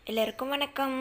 எல்லாருக்கும் வணக்கம்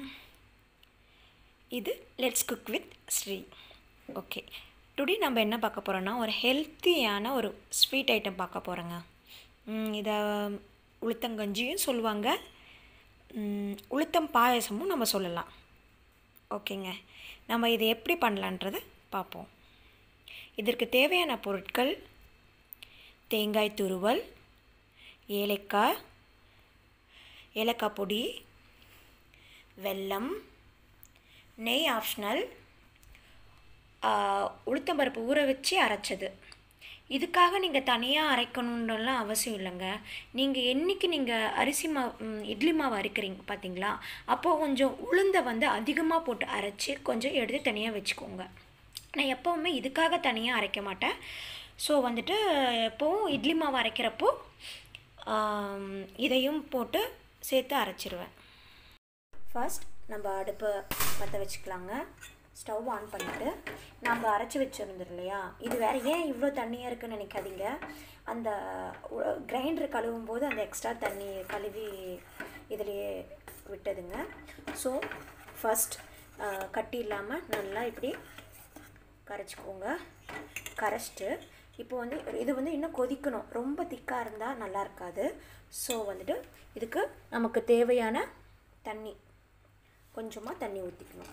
இது let's cook with Sri okay today நம்ம என்ன பார்க்க போகிறோன்னா ஒரு ஹெல்த்தியான ஒரு ஸ்வீட் ஐட்டம் பார்க்க போகிறோங்க இதை உளுத்தங்கஞ்சியும் சொல்லுவாங்க ம், உளுத்தம் பாயசமும் நம்ம சொல்லலாம் ஓகேங்க நம்ம இதை எப்படி பண்ணலான்றதை பார்ப்போம் இதற்கு தேவையான பொருட்கள் தேங்காய் துருவல் ஏலக்காய் ஏலக்காய் பொடி வெல்லம் நெய் ஆப்ஷனல் உளுத்தம்பருப்பு ஊற வச்சு அரைச்சது இதுக்காக நீங்கள் தனியாக அரைக்கணுன்றலாம் அவசியம் இல்லைங்க நீங்கள் என்றைக்கு நீங்கள் அரிசி மாவு ம், இட்லி மாவு அரைக்கிறீங்க பார்த்தீங்களா அப்போது கொஞ்சம் உளுந்தை வந்து அதிகமாக போட்டு அரைச்சி கொஞ்சம் எடுத்து தனியாக வச்சுக்கோங்க நான் எப்போவுமே இதுக்காக தனியாக அரைக்க மாட்டேன் ஸோ வந்துட்டு எப்போவும் இட்லி மாவு அரைக்கிறப்போ ஆம், இதையும் போட்டு சேர்த்து அரைச்சிருவேன் ஃபர்ஸ்ட் நம்ம அடுப்பை பற்ற வச்சுக்கலாங்க ஸ்டவ் ஆன் பண்ணிவிட்டு நம்ம அரைச்சி வச்சுருந்தோம் இல்லையா இது வேறு ஏன் இவ்வளோ தண்ணியாக இருக்குன்னு நினைக்காதீங்க அந்த கிரைண்டர் கழுவும் போது அந்த எக்ஸ்ட்ரா தண்ணி கழுவி இதுலேயே விட்டதுங்க ஸோ ஃபஸ்ட் கட்டி இல்லாமல் நல்லா இப்படி கரைச்சிக்கோங்க கரைச்சிட்டு இப்போ வந்து இது வந்து இன்னும் கொதிக்கணும் ரொம்ப திக்காக இருந்தால் நல்லா இருக்காது ஸோ வந்துட்டு இதுக்கு நமக்கு தேவையான தண்ணி கொஞ்சமாக தண்ணி ஊற்றிக்கணும்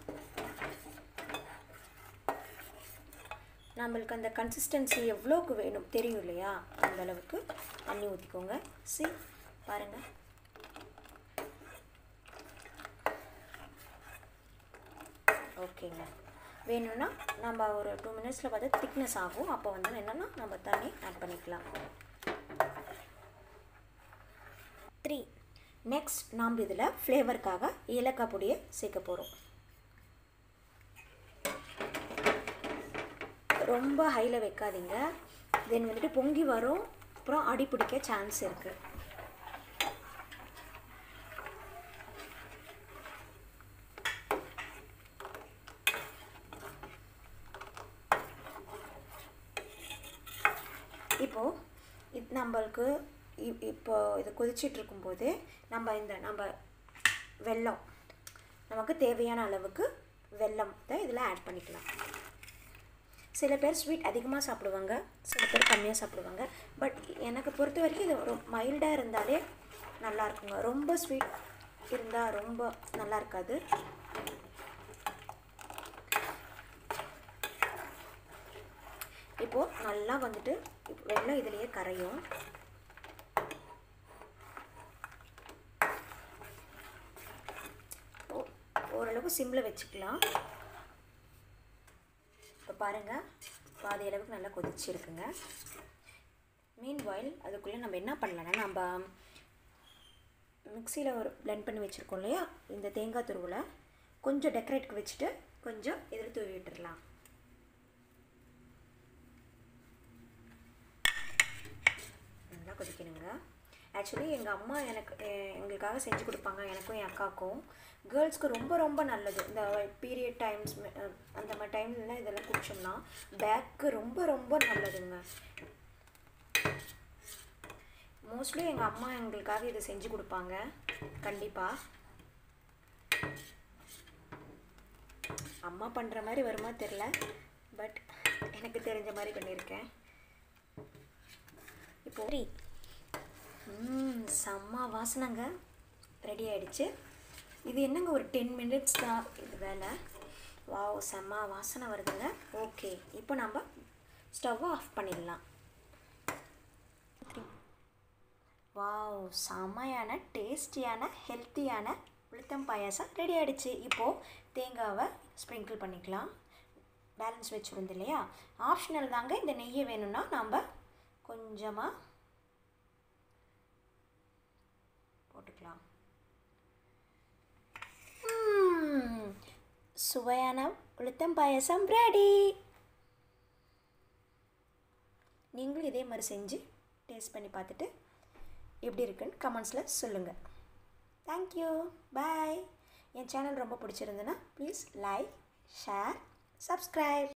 நம்மளுக்கு அந்த கன்சிஸ்டன்சி எவ்வளோக்கு வேணும் தெரியும் இல்லையா அந்த அளவுக்கு தண்ணி ஊற்றிக்கோங்க சி பாருங்கள் ஓகேங்க வேணும்னா நம்ம ஒரு டூ மினிட்ஸில் பார்த்து திக்னஸ் ஆகும் அப்போ வந்து என்னென்னா நம்ம தண்ணி ஆட் பண்ணிக்கலாம் த்ரீ நெக்ஸ்ட் நாம் இதில் ஃப்ளேவருக்காக ஏலக்காய் பொடியை சேர்க்க போகிறோம் ரொம்ப ஹையில் வைக்காதீங்க தென் வந்துட்டு பொங்கி வரும் அப்புறம் அடி பிடிக்க சான்ஸ் இருக்குது இப்போது இது நம்மளுக்கு இ- இப்போ இது கொதிச்சிட்டு இருக்கும்போது நம்ம இந்த நம்ம வெல்லம் நமக்கு தேவையான அளவுக்கு வெல்லத்தை இதில் ஆட் பண்ணிக்கலாம் சில பேர் ஸ்வீட் அதிகமாக சாப்பிடுவாங்க சில பேர் கம்மியாக சாப்பிடுவாங்க பட் எனக்கு பொறுத்த வரைக்கும் இது ஒரு மைல்டாக இருந்தாலே நல்லா இருக்குங்க ரொம்ப ஸ்வீட் இருந்தால் ரொம்ப நல்லா இருக்காது இப்போது நல்லா வந்துட்டு இப்ப வெல்லம் இதுலேயே கரையும் ஓ- ஓரளவு சிம்மில் வச்சுக்கலாம் இப்போ பாருங்கள் பாதி அளவுக்கு நல்லா கொதிச்சிருக்குங்க மீன் வாயில் அதுக்குள்ளே நம்ம என்ன பண்ணலாம்னா நம்ம மிக்சியில் ஒரு blend பண்ணி வச்சுருக்கோம் இல்லையா இந்த தேங்காய் துருவில் கொஞ்சம் டெக்கரேட்க்கு வச்சுட்டு கொஞ்சம் இதில் தூவி விட்டுறலாம் நல்லா கொதிக்கணுங்க ஆக்சுவலி எங்கள் அம்மா எனக்கு எ- எங்களுக்காக செஞ்சு கொடுப்பாங்க எனக்கும் என் அக்காவுக்கும் கேர்ள்ஸ்க்கு ரொம்ப ரொம்ப நல்லது இந்த பீரியட் டைம்ஸ் அந்த மாதிரி டைம்லலாம் இதெல்லாம் குடிச்சோம்னா பேக்கு ரொம்ப ரொம்ப நல்லதுங்க மோஸ்ட்லி எங்கள் அம்மா எங்களுக்காக இதை செஞ்சு கொடுப்பாங்க கண்டிப்பாக அம்மா பண்ணுற மாதிரி வருமா தெரில பட் எனக்கு தெரிஞ்ச மாதிரி பண்ணியிருக்கேன் இப்போ ம் செம்ம வாசனைங்க ரெடி ஆயிடுச்சு இது என்னங்க ஒரு டென் மினிட்ஸ் தான் இது வேலை வாவ் செம்ம வாசனை வருதுங்க ஓகே இப்போ நம்ம ஸ்டவ்வை ஆஃப் பண்ணிடலாம் வாவ் செம்மையான டேஸ்டியான ஹெல்த்தியான உளுத்தம் பாயாசம் ரெடி ஆயிடுச்சு இப்போது தேங்காவை ஸ்ப்ரிங்கிள் பண்ணிக்கலாம் பேலன்ஸ் வச்சுருந்து இல்லையா ஆப்ஷனல் தாங்க இந்த நெய்யை வேணும்னா நம்ம கொஞ்சமாக போட்டுக்கலாம் ம்ம். சுவையான உளுத்தம் பாயசம் ரெடி நீங்களும் இதே மாதிரி செஞ்சு டேஸ்ட் பண்ணி பார்த்துட்டு எப்படி இருக்குன்னு கமெண்ட்ஸில் சொல்லுங்கள் தேங்க்யூ பாய் என் சேனல் ரொம்ப பிடிச்சிருந்துன்னா ப்ளீஸ் லைக் ஷேர் சப்ஸ்கிரைப்